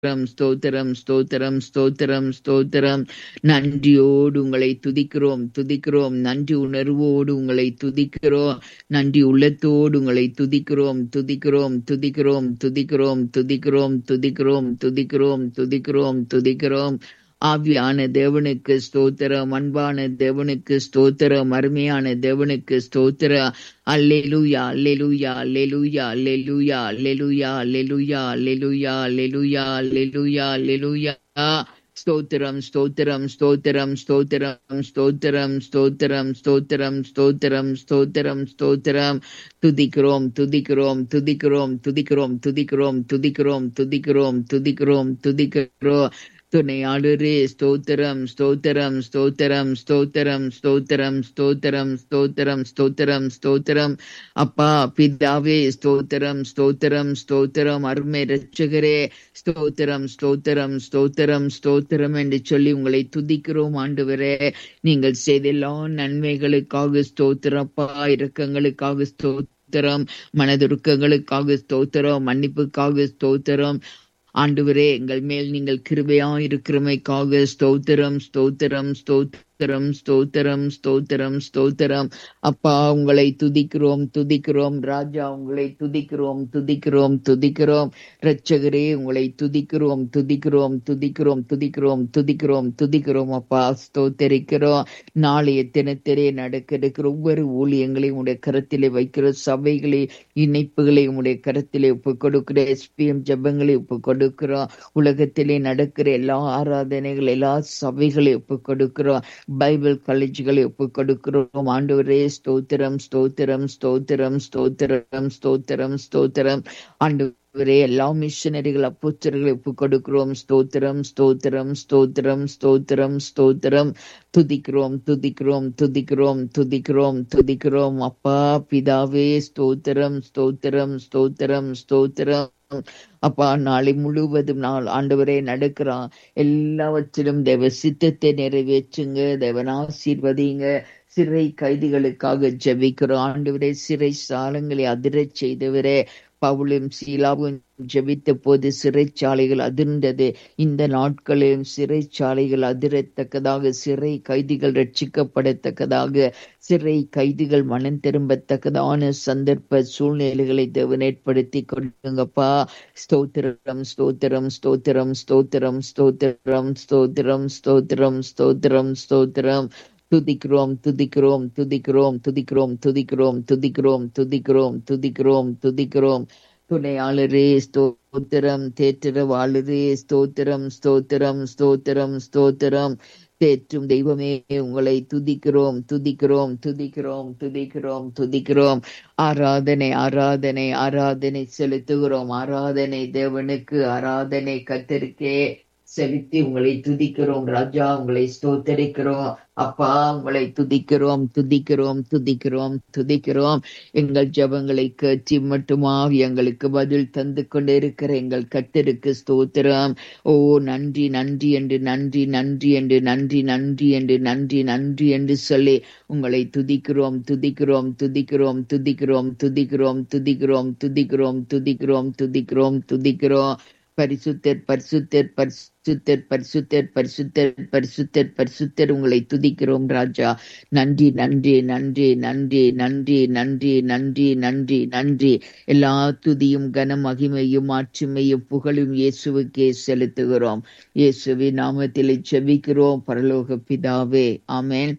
ஸ்தோத்திரம் ஸ்தோத்திரம் ஸ்தோத்திரம் ஸ்தோத்திரம் நன்றியோடு உங்களை துதிக்கிறோம் துதிக்கிறோம் நன்றி உணர்வோடு உங்களை துதிக்கிறோம் நன்றி உள்ளத்தோடு உங்களை துதிக்கிறோம் துதிக்கிறோம் துதிக்கிறோம் துதிக்கிறோம் துதிக்கிறோம் துதிக்கிறோம் துதிக்கிறோம் துதிக்கிறோம் துதிக்கிறோம் ஆவியான தேவனுக்கு ஸ்தோத்திரம் அன்பான தேவனுக்கு ஸ்தோத்திரம் அருமையான தேவனுக்கு ஸ்தோத்திர அல்லேலூயா அல்லேலூயா அல்லேலூயா அல்லேலூயா அல்லேலூயா அல்லேலூயா அல்லேலூயா அல்லேலூயா அல்லேலூயா அல்லேலூயா ஸ்தோத்திரம் ஸ்தோத்திரம் ஸ்தோத்திரம் ஸ்தோத்திரம் ஸ்தோத்திரம் ஸ்தோத்திரம் ஸ்தோத்திரம் ஸ்தோத்திரம் ஸ்தோத்திரம் ஸ்தோத்திரம் துதிக்கிறோம் துதிக்கிறோம் துதிக்கிறோம் துதிக்கிறோம் துதிக்கிறோம் துதிக்கிறோம் துதிக்கிறோம் துதிக்கிறோம் துதிக்கிறோம் துணையாளரே ஸ்தோத்திரம் ஸ்தோத்திரம் ஸ்தோத்திரம் ஸ்தோத்திரம் ஸ்தோத்திரம் ஸ்தோத்திரம் ஸ்தோத்திரம் ஸ்தோத்திரம் ஸ்தோத்திரம் அப்பா பிதாவே ஸ்தோத்திரம் ஸ்தோத்திரம் ஸ்தோத்திரம் அருமை ரட்சகரே ஸ்தோத்திரம் ஸ்தோத்திரம் ஸ்தோத்திரம் ஸ்தோத்திரம் என்று சொல்லி உங்களை துதிக்கிறோம் ஆண்டவரே நீங்கள் செய்த எல்லா நன்மைகளுக்காக ஸ்தோத்திரப்பா இரக்கங்களுக்காக ஸ்தோத்திரம் மனதுருக்கங்களுக்காக ஸ்தோத்திரம் மன்னிப்புக்காக ஸ்தோத்திரம் ஆண்டவரே எங்கள் மேல் நீங்கள் கிருபையா இருக்கிறமைக்காக ஸ்தோத்திரம் ஸ்தோத்திரம் ஸ்தோத்திரம் ஸ்தோத்திரம் ஸ்தோத்திரம் ஸ்தோத்திரம் அப்பா உங்களை துதிக்கிறோம் துதிக்கிறோம் ராஜா உங்களை துதிக்கிறோம் துதிக்கிறோம் துதிக்கிறோம் ரட்சகரே உங்களை துதிக்கிறோம் துதிக்கிறோம் துதிக்கிறோம் துதிக்கிறோம் துதிக்கிறோம் துதிக்கிறோம் அப்பா ஸ்தோத்தரிக்கிறோம் நாளைய தினத்திலே நடக்க இருக்கிற ஒவ்வொரு ஊழியங்களையும் உடைய கரத்திலே வைக்கிற சபைகளை இணைப்புகளை உடைய கரத்திலே ஒப்பு கொடுக்கிற எஸ்பிஎம் ஜபங்களை ஒப்பு கொடுக்கிறோம் உலகத்திலே நடக்கிற எல்லா ஆராதனைகள் எல்லா சபைகளை ஒப்பு கொடுக்கிறோம் பைபிள் காலேஜ்களை ஒப்பு கொடுக்கிறோம் ஆண்டவரே ஸ்தோத்திரம் ஸ்தோத்திரம் ஸ்தோத்திரம் ஸ்தோத்திரம் ஸ்தோத்திரம் ஸ்தோத்திரம் ஆண்டவரே எல்லா மிஷனரிகள் அப்போச்சர்களை ஒப்பு கொடுக்கிறோம் ஸ்தோத்திரம் ஸ்தோத்திரம் ஸ்தோத்திரம் ஸ்தோத்திரம் ஸ்தோத்திரம் துதிக்கிறோம் துதிக்கிறோம் துதிக்கிறோம் துதிக்கிறோம் துதிக்கிறோம் அப்பா பிதாவே ஸ்தோத்திரம் ஸ்தோத்திரம் ஸ்தோத்திரம் ஸ்தோத்திரம் அப்பா நாளை முழுவதும் நாள் ஆண்டவரே நடக்கிறான் எல்லாவற்றிலும் தேவ சித்தத்தை நிறைவேற்றுங்க தேவன் ஆசீர்வதிங்க சிறை கைதிகளுக்காக ஜெபிக்கிறோம் ஆண்டவரே சிறை சாலங்களை அதிரச் செய்தவரே பவுலும் சீலாவும் ஜெபித்த போது சிறைச்சாலைகள் அதிர்ந்தது இந்த நாட்களிலும் சிறைச்சாலைகள் அதிரத்தக்கதாக சிறை கைதிகள் ரட்சிக்கப்படத்தக்கதாக சிறை கைதிகள் மனம் திரும்பத்தக்கதான சந்தர்ப்ப சூழ்நிலைகளை தேவன் ஏற்படுத்தி கொடுங்கப்பா ஸ்தோத்திரம் ஸ்தோத்திரம் ஸ்தோத்திரம் ஸ்தோத்திரம் ஸ்தோத்திரம் ஸ்தோத்திரம் ஸ்தோத்திரம் ஸ்தோத்திரம் ஸ்தோத்திரம் துதிக்கிறோம் துதிக்கிறோம் துதிக்கிறோம் துதிக்கிறோம் துதிக்கிறோம் துதிக்கிறோம் துதிக்கிறோம் துதிக்கிறோம் துதிக்கிறோம் துணையாளரே ஸ்தோத்திரம் தேற்றவாளரே ஸ்தோத்திரம் ஸ்தோத்திரம் ஸ்தோத்திரம் ஸ்தோத்திரம் தேற்றும் தெய்வமே உங்களை துதிக்கிறோம் துதிக்கிறோம் துதிக்கிறோம் துதிக்கிறோம் துதிக்கிறோம் ஆராதனை ஆராதனை ஆராதனை செலுத்துகிறோம் ஆராதனை தேவனுக்கு ஆராதனை கத்திருக்கே செலுத்தி உங்களை துதிக்கிறோம் ராஜா உங்களை ஸ்தோத்தரிக்கிறோம் அப்பா உங்களை துதிக்கிறோம் துதிக்கிறோம் துதிக்கிறோம் துதிக்கிறோம் எங்கள் ஜபங்களை கேட்டி மட்டுமா எங்களுக்கு பதில் தந்து கொண்டு இருக்கிற எங்கள் கத்தருக்கு ஸ்தோத்திரம் ஓ நன்றி நன்றி என்று நன்றி நன்றி என்று நன்றி நன்றி என்று நன்றி நன்றி என்று சொல்லி உங்களை துதிக்கிறோம் துதிக்கிறோம் துதிக்கிறோம் துதிக்கிறோம் துதிக்கிறோம் துதிக்கிறோம் துதிக்கிறோம் துதிக்கிறோம் துதிக்கிறோம் துதிக்கிறோம் பரிசுத்தர் பரிசுத்தர் பரிசுத்தர் பரிசுத்தர் பரிசுத்தர் பரிசுத்தர் பரிசுத்தர் உங்களை துதிக்கிறோம் ராஜா நன்றி நன்றி நன்றி நன்றி நன்றி நன்றி நன்றி நன்றி நன்றி எல்லா துதியும் கன மகிமையும் ஆட்சிமையும் புகழும் இயேசுவுக்கே செலுத்துகிறோம் இயேசுவி நாமத்திலே செபிக்கிறோம் பரலோக பிதாவே ஆமேன்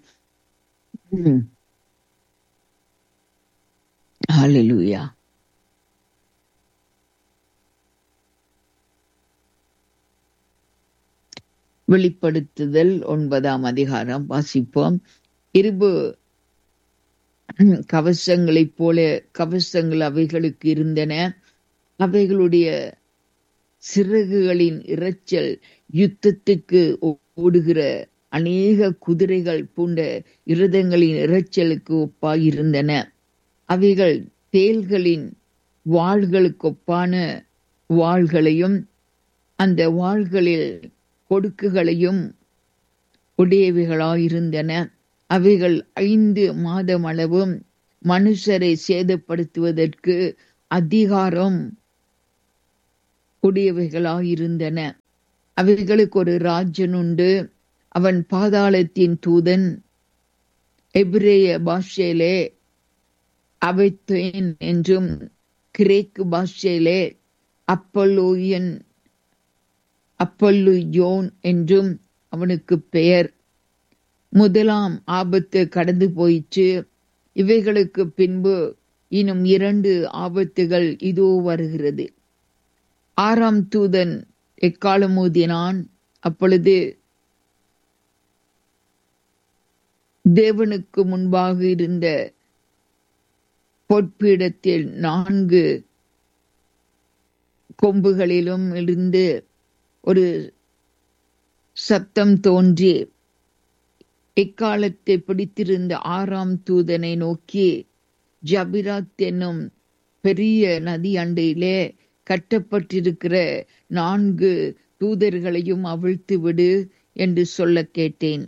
ஹalleluya வெளிப்படுத்துதல் ஒன்பதாம் அதிகாரம் வாசிப்போம் இருபு கவசங்களைப் போல கவசங்கள் அவைகளுக்கு இருந்தன அவைகளுடைய சிறகுகளின் இரைச்சல் யுத்தத்துக்கு ஓடுகிற அநேக குதிரைகள் பூண்ட இருதங்களின் இரைச்சலுக்கு ஒப்பாயிருந்தன அவைகள் தேல்களின் வாள்களுக்கு ஒப்பான வாள்களையும் அந்த வாள்களில் கொடுக்குகளையும் உடையவைகளாயிருந்தன அவைகள் ஐந்து மாதம் அளவும் மனுஷரை சேதப்படுத்துவதற்கு அதிகாரம் உடையவைகளாயிருந்தன அவைகளுக்கு ஒரு ராஜன் உண்டு அவன் பாதாளத்தின் தூதன் எபிரேய பாஷையிலே அவைத்தேன் என்றும் கிரேக்கு பாஷையிலே அப்பல்லோயன் அப்பல்லு யோன் என்றும் அவனுக்கு பெயர் முதலாம் ஆபத்து கடந்து போயிற்று இவைகளுக்கு பின்பு இன்னும் இரண்டு ஆபத்துகள் இதோ வருகிறது ஆறாம் தூதன் எக்காலம் ஊதினான் அப்பொழுது தேவனுக்கு முன்பாக இருந்த பொற்பீடத்தில் நான்கு கொம்புகளிலும் இருந்து ஒரு சத்தம் தோன்றி இக்காலத்தை பிடித்திருந்த ஆறாம் தூதனை நோக்கி ஜபிராத் என்னும் பெரிய நதி அண்டையிலே கட்டப்பட்டிருக்கிற நான்கு தூதர்களையும் அவிழ்த்து விடு என்று சொல்ல கேட்டேன்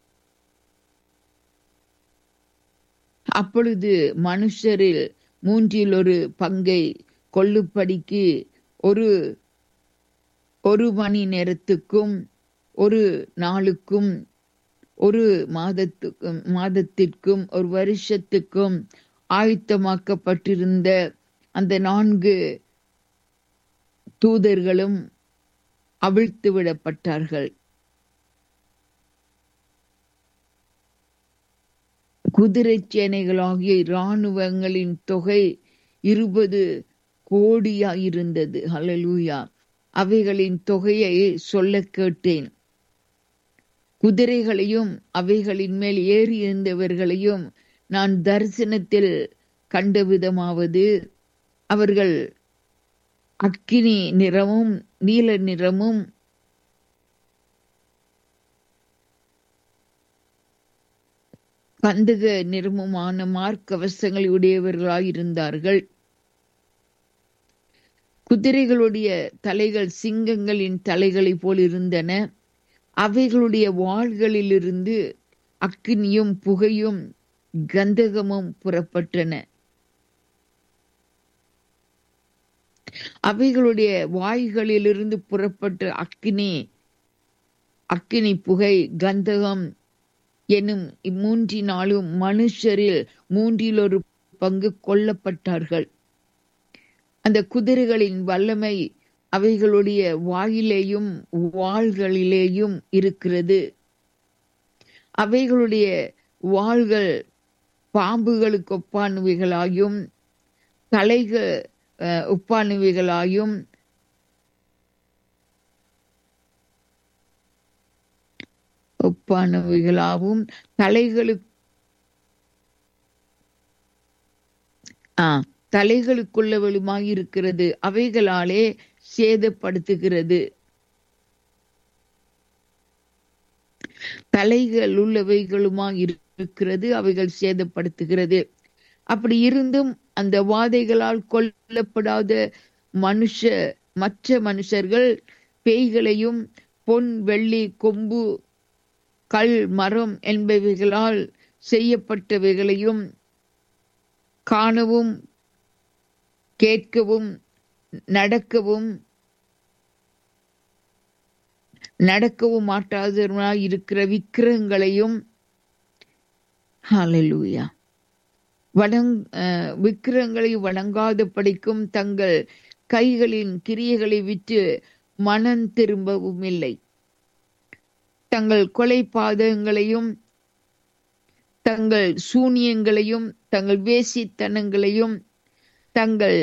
அப்பொழுது மனுஷரில் மூன்றில் ஒரு பங்கை கொள்ளுப்படிக்கு ஒரு ஒரு மணி நேரத்துக்கும் ஒரு நாளுக்கும் ஒரு மாதத்துக்கும் மாதத்திற்கும் ஒரு வருஷத்துக்கும் ஆயத்தமாக்கப்பட்டிருந்த அந்த நான்கு தூதர்களும் அவிழ்த்து விடப்பட்டார்கள் குதிரை சேனைகளாகிய இராணுவங்களின் தொகை இருபது கோடியாயிருந்தது ஹலலூயா அவைகளின் தொகையை சொல்ல கேட்டேன் குதிரைகளையும் அவைகளின் மேல் ஏறி இருந்தவர்களையும் நான் தரிசனத்தில் கண்ட விதமாவது அவர்கள் அக்கினி நிறமும் நீல நிறமும் கந்தக நிறமுமான மார்க்கவசங்களை உடையவர்களாயிருந்தார்கள் குதிரைகளுடைய தலைகள் சிங்கங்களின் தலைகளைப் போல் இருந்தன அவைகளுடைய வாள்களிலிருந்து அக்கினியும் புகையும் கந்தகமும் புறப்பட்டன அவைகளுடைய வாய்களிலிருந்து புறப்பட்ட அக்கினி அக்கினி புகை கந்தகம் எனும் இம்மூன்றினாலும் மனுஷரில் மூன்றில் ஒரு பங்கு கொல்லப்பட்டார்கள் அந்த குதிரைகளின் வல்லமை அவைகளுடைய வாயிலேயும் வாள்களிலேயும் இருக்கிறது அவைகளுடைய வாள்கள் பாம்புகளுக்கு ஒப்பானவைகளாயும் தலைகள் ஒப்பானவைகளாயும் ஒப்பானவைகளாகவும் தலைகளுக்கு ஆ தலைகளுக்குள்ளவளுமாய் இருக்கிறது அவைகளாலே சேதப்படுத்துகிறது தலைகள் உள்ளவைகளுமாய் இருக்கிறது அவைகள் சேதப்படுத்துகிறது அப்படி இருந்தும் அந்த வாதைகளால் கொல்லப்படாத மனுஷ மற்ற மனுஷர்கள் பேய்களையும் பொன் வெள்ளி கொம்பு கல் மரம் என்பவைகளால் செய்யப்பட்டவைகளையும் காணவும் கேட்கவும் நடக்கவும் நடக்கவும் மாட்டாதவர்களாய் இருக்கிற விக்கிரகங்களையும் ஹalleluya வணங் விக்கிரகங்களை வணங்காத படிக்கும் தங்கள் கைகளின் கிரியைகளை விட்டு மனம் திரும்பவும் இல்லை தங்கள் கொலை பாதகங்களையும் தங்கள் சூனியங்களையும் தங்கள் வேசித்தனங்களையும் தங்கள்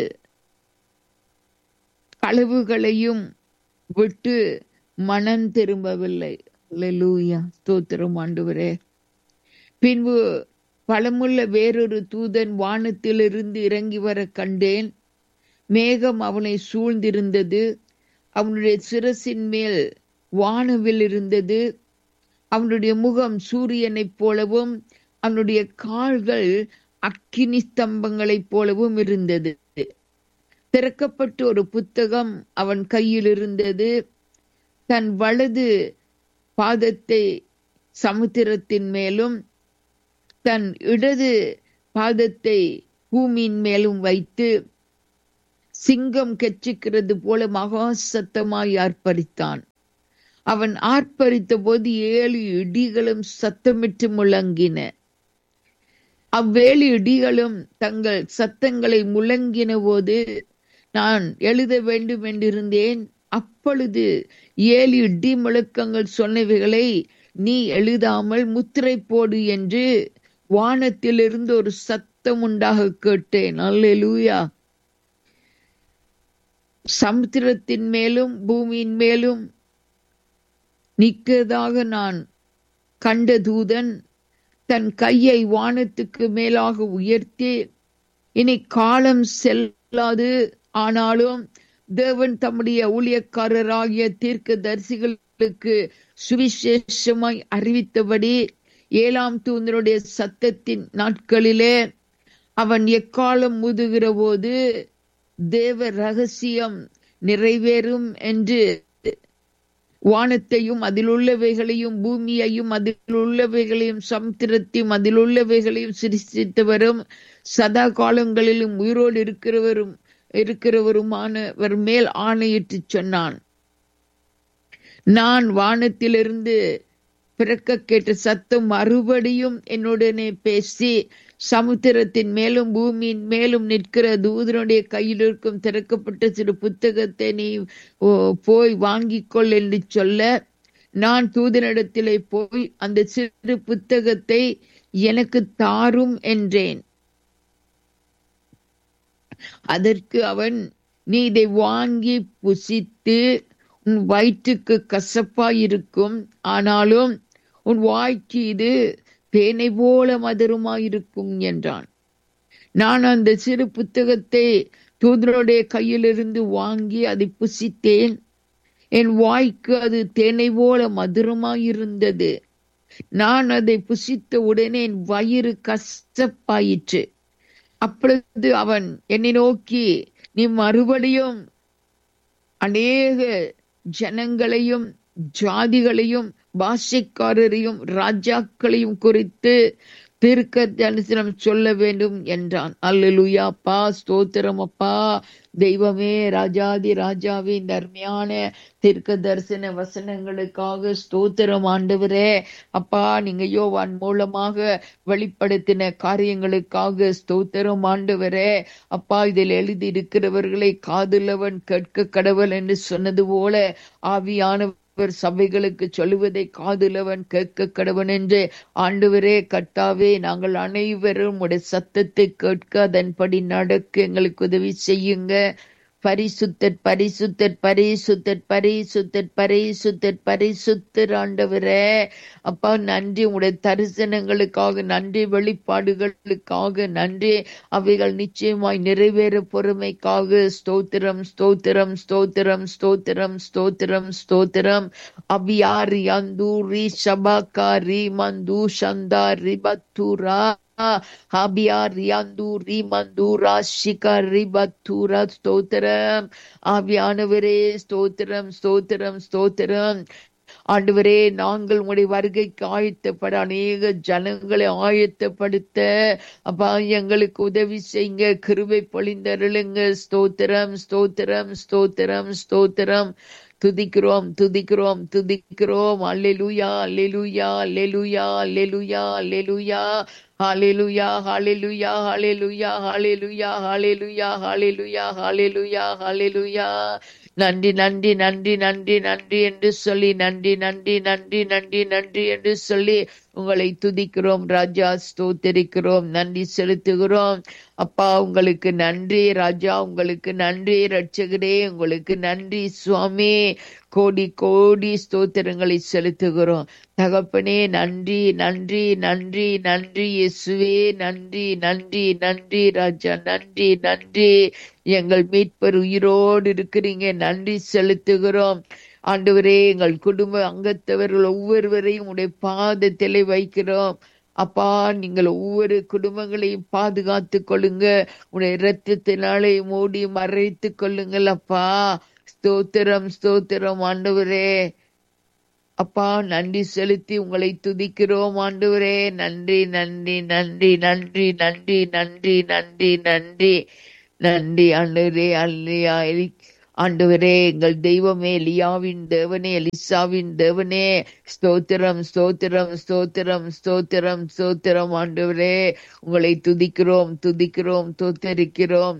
களவுகளையும் விட்டு மனம் திரும்பவில்லை லூயா ஸ்தோத்திரம் ஆண்டவரே பின்பு பலமுள்ள வேறொரு தூதன் வானத்திலிருந்து இறங்கி வர கண்டேன் மேகம் அவனை சூழ்ந்திருந்தது அவனுடைய சிரசின் மேல் வானவில் இருந்தது அவனுடைய முகம் சூரியனைப் போலவும் அவனுடைய கால்கள் அக்கினி ஸ்தம்பங்களைப் போலவும் இருந்தது திறக்கப்பட்ட ஒரு புத்தகம் அவன் கையில் இருந்தது தன் வலது பாதத்தை சமுத்திரத்தின் மேலும் தன் இடது பாதத்தை பூமியின் மேலும் வைத்து சிங்கம் கெச்சிக்கிறது போல மகா சத்தமாய் ஆர்ப்பரித்தான் அவன் ஆர்ப்பரித்த போது ஏழு இடிகளும் சத்தமிட்டு முழங்கின அவ்வேழு இடிகளும் தங்கள் சத்தங்களை முழங்கின போது நான் எழுத வேண்டும் என்றிருந்தேன் அப்பொழுது ஏழு இடி முழக்கங்கள் சொன்னவைகளை நீ எழுதாமல் முத்திரை போடு என்று வானத்திலிருந்து ஒரு சத்தம் உண்டாக கேட்டேன் அல்லேலூயா சமுத்திரத்தின் மேலும் பூமியின் மேலும் நிற்கிறதாக நான் கண்ட தூதன் தன் கையை வானத்துக்கு மேலாக உயர்த்தி இனி காலம் செல்லாது ஆனாலும் தேவன் தம்முடைய ஊழியக்காரராகிய தீர்க்க தரிசிகளுக்கு சுவிசேஷமாய் அறிவித்தபடி ஏழாம் தூதனுடைய சத்தத்தின் நாட்களிலே அவன் எக்காலம் முதுகிற போது தேவ ரகசியம் நிறைவேறும் என்று வானத்தையும் அதில் உள்ளவைகளையும் பூமியையும் அதில் உள்ளவைகளையும் சமுத்திரத்தையும் அதில் உள்ளவைகளையும் சிருஷ்டித்தவரும் சதா காலங்களிலும் உயிரோடு இருக்கிறவரும் இருக்கிறவருமானவர் மேல் ஆணையிட்டு சொன்னான் நான் வானத்திலிருந்து பிறக்க கேட்ட சத்தம் மறுபடியும் என்னுடனே பேசி சமுத்திரத்தின் மேலும் பூமியின் மேலும் நிற்கிற தூதனுடைய கையில் இருக்கும் திறக்கப்பட்ட சிறு புத்தகத்தை நீ போய் வாங்கிக்கொள் என்று சொல்ல நான் தூதனிடத்திலே போய் அந்த சிறு புத்தகத்தை எனக்கு தாரும் என்றேன் அதற்கு அவன் நீ இதை வாங்கி புசித்து உன் வயிற்றுக்கு கசப்பாயிருக்கும் ஆனாலும் உன் வாய்க்கு இது தேனை போல மதுரமாயிருக்கும் என்றான் நான் அந்த சிறு புத்தகத்தை தூதனுடைய கையிலிருந்து வாங்கி அதை புசித்தேன் என் வாய்க்கு அது தேனை போல மதுரமாயிருந்தது நான் அதை புசித்த உடனே என் வயிறு கஷ்டப்பாயிற்று அப்பொழுது அவன் என்னை நோக்கி நீ மறுபடியும் அநேக ஜனங்களையும் ஜாதிகளையும் பாஷைக்காரரையும் ராஜாக்களையும் குறித்து தீர்க்க தரிசனம் சொல்ல வேண்டும் என்றான் அல்லலுயா அப்பா ஸ்தோத்திரம் அப்பா தெய்வமே ராஜாதி ராஜாவே இந்த அருமையான தீர்க்க தரிசன வசனங்களுக்காக ஸ்தோத்திரம் ஆண்டவரே அப்பா நீங்க யோவான் மூலமாக வெளிப்படுத்தின காரியங்களுக்காக ஸ்தோத்திரம் ஆண்டவரே அப்பா இதில் எழுதி இருக்கிறவர்களை காதுலவன் கேட்க கடவுள் என்று சொன்னது போல ஆவியான அவர் சபைகளுக்கு சொல்லுவதை காதுலவன் கேட்க கடவன் என்று ஆண்டவரே கர்த்தாவே நாங்கள் அனைவரும் உடைய சத்தத்தை கேட்க அதன்படி நடக்க எங்களுக்கு உதவி செய்யுங்க பரிசுத்தர் பரிசுத்தர் பரிசுத்தர் பரிசுத்தர் பரிசுத்தர் பரிசுத்தர் ஆண்டவரே அப்பா நன்றி உடைய தரிசனங்களுக்காக நன்றி வெளிப்பாடுகளுக்காக நன்றி அவைகள் நிச்சயமாய் நிறைவேற பொறுமைக்காக ஸ்தோத்திரம் ஸ்தோத்திரம் ஸ்தோத்திரம் ஸ்தோத்திரம் ஸ்தோத்திரம் ஸ்தோத்திரம் அபியாரி அந்தூரி சபாக்கா ரீ மந்து சந்தா ரிபத்துரா ஹாபியா ரியாந்து ரீமந்தூரா ஷிகா ரிபத்தூரா ஸ்தோத்திரம் ஆவியானவரே ஸ்தோத்திரம் ஸ்தோத்திரம் ஸ்தோத்திரம் ஆண்டவரே நாங்கள் உங்களுடைய வருகைக்கு ஆயத்தப்பட அநேக ஜனங்களை ஆயத்தப்படுத்த அப்பா எங்களுக்கு உதவி செய்யுங்க கிருபை பொழிந்தருளுங்க ஸ்தோத்திரம் ஸ்தோத்திரம் ஸ்தோத்திரம் ஸ்தோத்திரம் துதிக்கிறோம் துதிக்கிறோம் துதிக்கிறோம் அல்லேலூயா அல்லேலூயா அல்லேலூயா அல்லேலூயா அல்லேலூயா ஹalleluya hallelujah hallelujah hallelujah hallelujah hallelujah hallelujah hallelujah நன்றி நன்றி நன்றி நன்றி நன்றி என்று சொல்லி நன்றி நன்றி நன்றி நன்றி நன்றி என்று சொல்லி உங்களை துதிக்கிறோம் ராஜா ஸ்தோத்தரிக்கிறோம் நன்றி செலுத்துகிறோம் அப்பா உங்களுக்கு நன்றி ராஜா உங்களுக்கு நன்றி ரட்சகரே உங்களுக்கு நன்றி சுவாமி கோடி கோடி ஸ்தோத்திரங்களை செலுத்துகிறோம் தகப்பனே நன்றி நன்றி நன்றி நன்றி இயேசுவே நன்றி நன்றி நன்றி ராஜா நன்றி நன்றி எங்கள் மீட்பர் உயிரோடு இருக்கிறீங்க நன்றி செலுத்துகிறோம் ஆண்டவரே எங்கள் குடும்ப அங்கத்தவர்கள் ஒவ்வொருவரையும் உடைய பாதத்திலே வைக்கிறோம் அப்பா நீங்கள் ஒவ்வொரு குடும்பங்களையும் பாதுகாத்து கொள்ளுங்க உடைய இரத்தத்தினாலே மூடி மறைத்து கொள்ளுங்கள் அப்பா ஸ்தோத்திரம் ஸ்தோத்திரம் ஆண்டவரே அப்பா நன்றி செலுத்தி உங்களை துதிக்கிறோம் ஆண்டவரே நன்றி நன்றி நன்றி நன்றி நன்றி நன்றி நன்றி நன்றி நன்றி ஆண்டவரே அல்லையா ஆண்டவரே எங்கள் தெய்வமே எலியாவின் தேவனே எலிசாவின் தேவனே ஸ்தோத்திரம் ஸ்தோத்திரம் ஸ்தோத்திரம் ஸ்தோத்திரம் ஸ்தோத்திரம் ஆண்டவரே உங்களை துதிக்கிறோம் துதிக்கிறோம் தோத்தரிக்கிறோம்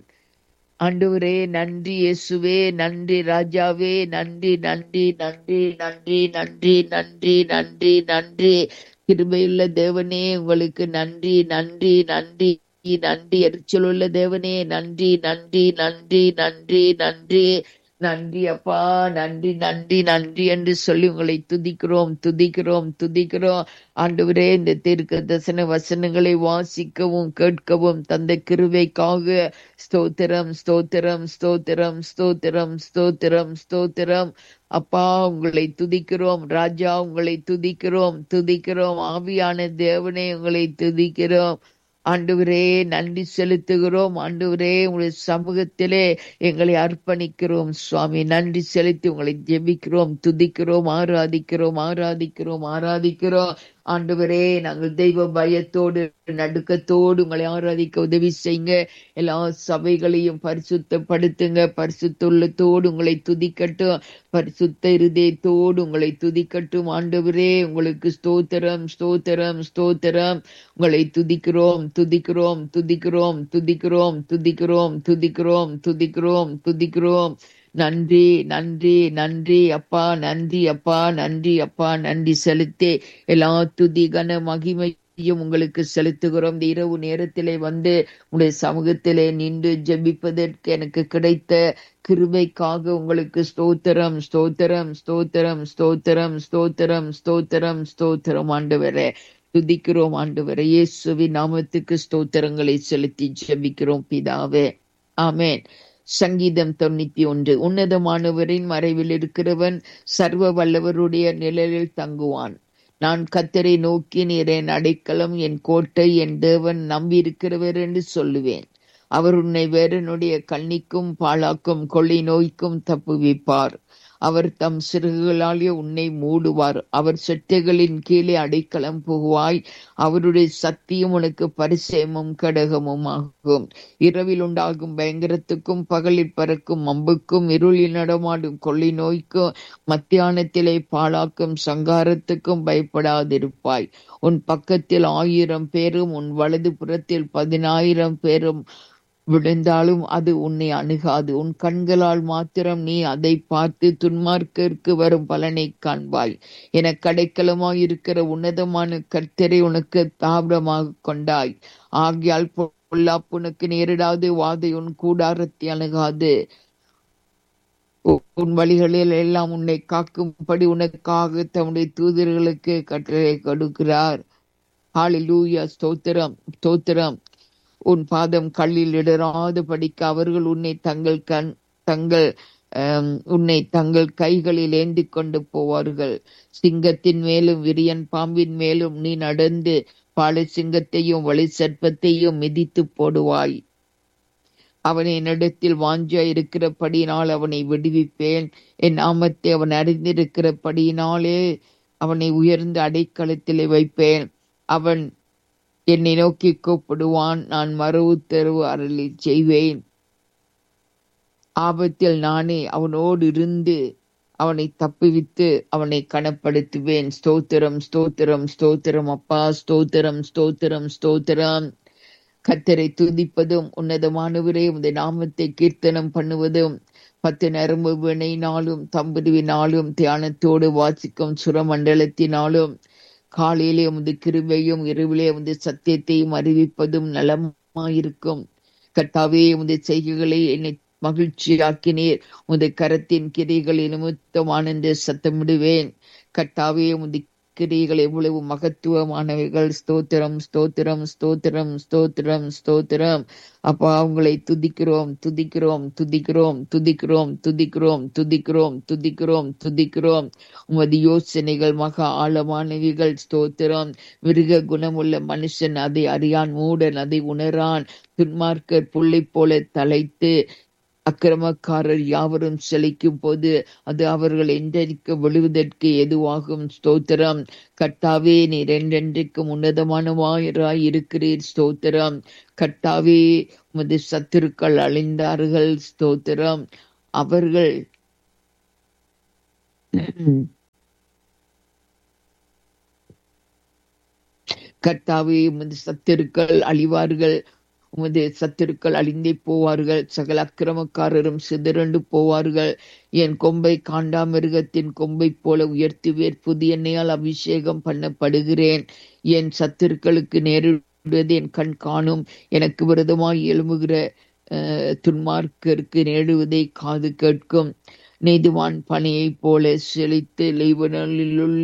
ஆண்டவரே நன்றி இயேசுவே நன்றி ராஜாவே நன்றி நன்றி நன்றி நன்றி நன்றி நன்றி நன்றி நன்றி கிருபையுள்ள தேவனே உங்களுக்கு நன்றி நன்றி நன்றி நன்றி எரிச்சலுள்ள தேவனே நன்றி நன்றி நன்றி நன்றி நன்றி நன்றி அப்பா நன்றி நன்றி நன்றி என்று சொல்லி உங்களை துதிக்கிறோம் துதிக்கிறோம் துதிக்கிறோம் ஆண்டவரே இந்த தீர்க்க தரிசன வசனங்களை வாசிக்கவும் கேட்கவும் தந்த கிருவைக்காக ஸ்தோத்திரம் ஸ்தோத்திரம் ஸ்தோத்திரம் ஸ்தோத்திரம் ஸ்தோத்திரம் ஸ்தோத்திரம் அப்பா உங்களை துதிக்கிறோம் ராஜா உங்களை துதிக்கிறோம் துதிக்கிறோம் ஆவியான தேவனே உங்களை துதிக்கிறோம் ஆண்டவரே நன்றி செலுத்துகிறோம் ஆண்டவரே உங்களுடைய சமூகத்திலே எங்களை அர்ப்பணிக்கிறோம் சுவாமி நன்றி செலுத்தி உங்களை ஜெபிக்கிறோம் துதிக்கிறோம் ஆராதிக்கிறோம் ஆராதிக்கிறோம் ஆராதிக்கிறோம் ஆண்டவரே நாங்கள் தெய்வ பயத்தோடு நடுக்கத்தோடு உங்களை ஆராதிக்க உதவி செய்யுங்க எல்லா சபைகளையும் பரிசுத்தப்படுத்துங்க பரிசுத்துள்ளத்தோடு உங்களை துதிக்கட்டும் பரிசுத்த இருதயத்தோடு உங்களை துதிக்கட்டும் ஆண்டவரே உங்களுக்கு ஸ்தோத்திரம் ஸ்தோத்திரம் ஸ்தோத்திரம் உங்களை துதிக்கிறோம் துதிக்கிறோம் துதிக்கிறோம் துதிக்கிறோம் துதிக்கிறோம் துதிக்கிறோம் துதிக்கிறோம் துதிக்கிறோம் நன்றி நன்றி நன்றி அப்பா நன்றி அப்பா நன்றி அப்பா நன்றி செலுத்தி எல்லா துதி கன மகிமையும் உங்களுக்கு செலுத்துகிறோம் இந்த இரவு நேரத்திலே வந்து உங்களுடைய சமூகத்திலே நின்று ஜெபிப்பதற்கு எனக்கு கிடைத்த கிருபைக்காக உங்களுக்கு ஸ்தோத்திரம் ஸ்தோத்திரம் ஸ்தோத்திரம் ஸ்தோத்திரம் ஸ்தோத்திரம் ஸ்தோத்திரம் ஸ்தோத்திரம் ஆண்டவரே துதிக்கிறோம் ஆண்டவரே இயேசுவின் நாமத்துக்கு ஸ்தோத்திரங்களை செலுத்தி ஜெபிக்கிறோம் பிதாவே ஆமேன் சங்கீதம் தொண்ணூத்தி ஒன்று உன்னதமானவரின் மறைவில் இருக்கிறவன் சர்வ வல்லவருடைய நிழலில் தங்குவான் நான் கத்தரை நோக்கி நீர் என் அடைக்கலம் என் கோட்டை என் தேவன் நம்பியிருக்கிறவர் என்று சொல்லுவேன் அவர் உன்னை வேறனுடைய கண்ணிக்கும் பாழாக்கும் கொள்ளை நோய்க்கும் தப்புவிப்பார் அவர் தம் சிறகுகளாலே உன்னை மூடுவார் அவர் செட்டைகளின் கீழே அடைக்கலம் புகுவாய் அவருடைய சக்தியும் உனக்கு பரிசேமும் கடகமும் ஆகும் இரவில் உண்டாகும் பயங்கரத்துக்கும் பகலில் பறக்கும் அம்புக்கும் இருளில் நடமாடும் கொள்ளை நோய்க்கும் மத்தியானத்திலே பாழாக்கும் சங்காரத்துக்கும் பயப்படாதிருப்பாய் உன் பக்கத்தில் ஆயிரம் பேரும் உன் வலது புறத்தில் பதினாயிரம் பேரும் விழுந்தாலும் அது உன்னை அணுகாது உன் கண்களால் மாத்திரம் நீ அதை பார்த்து துன்மார்க்கருக்கு வரும் பலனை காண்பாய் என கடைக்கலமாய் இருக்கிற உன்னதமான கர்த்தரை உனக்கு தாபரமாக கொண்டாய் ஆகியால் பொல்லாப்பு உனக்கு நேரிடாது வாதை உன் கூடாரத்தை அணுகாது உன் வழிகளில் எல்லாம் உன்னை காக்கும்படி உனக்காக தம்முடைய தூதர்களுக்கு கட்டளை கொடுக்கிறார் ஹாலிலூயா ஸ்தோத்திரம் ஸ்தோத்திரம் உன் பாதம் கல்லில் இடராது படிக்க அவர்கள் உன்னை தங்கள் கண் தங்கள் உன்னை தங்கள் கைகளில் ஏந்தி கொண்டு போவார்கள் சிங்கத்தின் மேலும் விரியன் பாம்பின் மேலும் நீ நடந்து பாலை சிங்கத்தையும் வழி சர்ப்பத்தையும் மிதித்து போடுவாய் அவன் என்னிடத்தில் வாஞ்சா இருக்கிறபடியினால் அவனை விடுவிப்பேன் என் நாமத்தை அவன் அறிந்திருக்கிறபடியினாலே அவனை உயர்ந்த அடைக்கலத்திலே வைப்பேன் அவன் என்னை நோக்கி கூப்பிடுவான் நான் மறுவு தெருவு அருளி செய்வேன் ஆபத்தில் நானே அவனோடு இருந்து அவனை தப்புவித்து அவனை கனப்படுத்துவேன் ஸ்தோத்திரம் ஸ்தோத்திரம் ஸ்தோத்திரம் அப்பா ஸ்தோத்திரம் ஸ்தோத்திரம் ஸ்தோத்திரம் கத்தரை துதிப்பதும் உன்னதமானவரே உடைய நாமத்தை கீர்த்தனம் பண்ணுவதும் பத்து நரம்பு வினையினாலும் தம்புருவினாலும் தியானத்தோடு வாசிக்கும் சுரமண்டலத்தினாலும் காலையிலே உமது கிருபையும் இரவிலே உமது சத்தியத்தையும் அறிவிப்பதும் நலமாயிருக்கும் கர்த்தாவே உமது செய்கைகளை என்னை மகிழ்ச்சியாக்கினீர் உமது கரத்தின் கிரைகளை நிமித்தம் ஆனந்த சத்தமிடுவேன் கர்த்தாவே உமது கிரிகள் எவ்வளவு மகத்துவமானவைகள் ஸ்தோத்திரம் ஸ்தோத்திரம் ஸ்தோத்திரம் ஸ்தோத்திரம் ஸ்தோத்திரம் அப்பா உங்களை துதிக்கிறோம் துதிக்கிறோம் துதிக்கிறோம் துதிக்கிறோம் துதிக்கிறோம் துதிக்கிறோம் துதிக்கிறோம் துதிக்கிறோம் உமது யோசனைகள் மகா ஆழமானவைகள் ஸ்தோத்திரம் மிருக குணமுள்ள மனுஷன் அதை அறியான் மூடன் அதை உணரான் துன்மார்க்கர் புள்ளை போல தலைத்து அக்கிரமக்காரர் யாவரும் செழிக்கும் போது அது அவர்கள் என்றென்றைக்கு விழுவதற்கு எதுவாகும் ஸ்தோத்திரம் கர்த்தாவே நீர் என்றென்றைக்கும் உன்னதமானவாயிராய் இருக்கிறீர் ஸ்தோத்திரம் கர்த்தாவே உமது சத்துருக்கள் அழிந்தார்கள் ஸ்தோத்திரம் அவர்கள் கர்த்தாவே உமது சத்துருக்கள் அழிவார்கள் உமது சத்துருக்கள் அழிந்தே போவார்கள் சகல அக்கிரமக்காரரும் சிதறண்டு போவார்கள் என் கொம்பை காண்டாமிருகத்தின் கொம்பை போல உயர்த்துவேர் புதிய எண்ணெயால் அபிஷேகம் பண்ணப்படுகிறேன் என் சத்துருக்களுக்கு நேரிடுவது என் கண் காணும் எனக்கு விரதமாய் எழும்புகிற அஹ், துன்மார்க்கருக்கு நேடுவதை காது கேட்கும் நெய்துவான் பனையைப் போல செழித்து லெய்வனிலுள்ள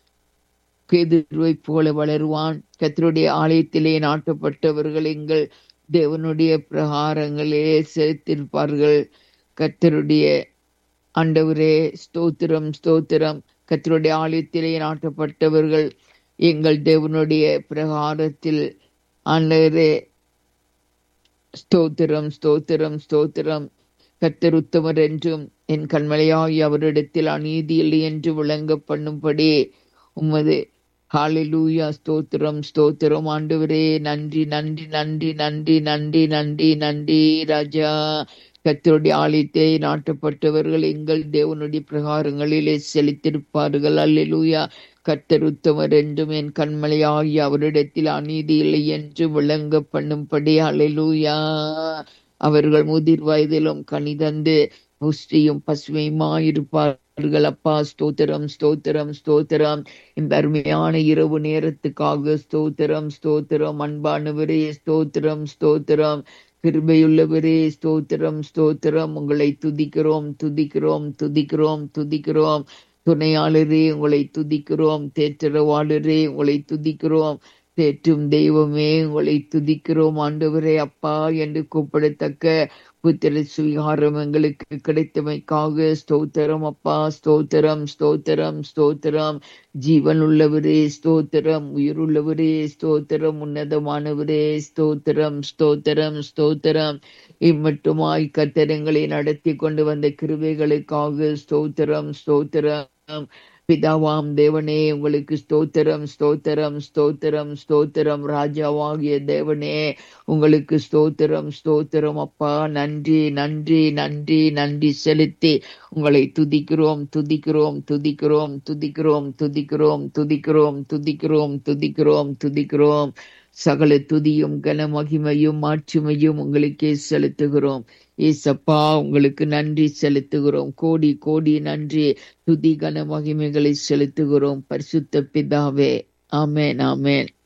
கேதுருவை போல வளருவான் கர்த்தருடைய ஆலயத்திலே நாட்டப்பட்டவர்கள் எங்கள் தேவனுடைய பிரகாரங்களே செலுத்திருப்பார்கள் கர்த்தருடைய ஆண்டவரே ஸ்தோத்திரம் ஸ்தோத்திரம் கர்த்தருடைய ஆலயத்திலே நாட்டப்பட்டவர்கள் எங்கள் தேவனுடைய பிரகாரத்தில் ஆண்டவரே ஸ்தோத்திரம் ஸ்தோத்திரம் ஸ்தோத்திரம் கர்த்தர் உத்தமர் என்றும் என் கண்மலையாய் அவரிடத்தில் அநீதி இல்லை என்று விளங்க பண்ணும்படி உமது ஹalleluya ஸ்தோத்திரம் ஸ்தோத்திரம் ஆண்டவரே நன்றி நன்றி நன்றி நன்றி நன்றி நன்றி நன்றி ராஜா கர்த்தருடைய ஆலயத்தை நாட்டப்பட்டவர்கள் எங்கள் தேவனுடைய பிரகாரங்களிலே செலுத்திருப்பார்கள் அல்லேலூயா கர்த்தர் உத்தமர் என்றும் என் கண்மலையாகி அவரிடத்தில் அநீதி இல்லை என்று விளங்க பண்ணும்படி அல்லேலூயா அவர்கள் முதிர் வயதிலும் கனிதந்து புஷ்டியும் பசுமையுமாயிருப்பார்கள் அப்பா ஸ்தோத்திரம் ஸ்தோத்திரம் ஸ்தோத்திரம் இந்த அருமையான இரவு நேரத்துக்காக ஸ்தோத்திரம் ஸ்தோத்திரம் அன்பானவரே ஸ்தோத்திரம் ஸ்தோத்திரம் கிருபையுள்ளவரே ஸ்தோத்திரம் ஸ்தோத்திரம் உங்களை துதிக்கிறோம் துதிக்கிறோம் துதிக்கிறோம் துதிக்கிறோம் துணையாளரே உங்களை துதிக்கிறோம் தேற்றரவாளரே உங்களை துதிக்கிறோம் தேற்றும் தெய்வமே உங்களை துதிக்கிறோம் ஆண்டவரே அப்பா என்று கூப்பிடத்தக்க புத்திர சுவிகாரம் எங்களுக்கு கிடைத்தமைக்காக ஸ்தோத்திரம் அப்பா ஸ்தோத்திரம் ஸ்தோத்திரம் ஸ்தோத்திரம் ஜீவன் உள்ளவரே ஸ்தோத்திரம் உயிருள்ளவரே ஸ்தோத்திரம் உன்னதமானவரே ஸ்தோத்திரம் ஸ்தோத்திரம் ஸ்தோத்திரம் இம்மட்டுமாய் கத்தரங்களை நடத்தி கொண்டு வந்த கிருபைகளுக்காக ஸ்தோத்திரம் ஸ்தோத்திரம் பிதாவாம் தேவனே உங்களுக்கு ஸ்தோத்திரம் ஸ்தோத்திரம் ஸ்தோத்திரம் ஸ்தோத்திரம் ராஜாவாகிய தேவனே உங்களுக்கு ஸ்தோத்திரம் ஸ்தோத்திரம் அப்பா நன்றி நன்றி நன்றி நன்றி செலுத்தி உங்களை துதிக்கிறோம் துதிக்கிறோம் துதிக்கிறோம் துதிக்கிறோம் துதிக்கிறோம் துதிக்கிறோம் துதிக்கிறோம் துதிக்கிறோம் துதிக்கிறோம் சகல துதியும் கன மகிமையும் மாட்சிமையும் உங்களுக்கே செலுத்துகிறோம் ஏசப்பா உங்களுக்கு நன்றி செலுத்துகிறோம் கோடி கோடி நன்றி துதி கன மகிமைகளை செலுத்துகிறோம் பரிசுத்த பிதாவே ஆமென் ஆமென்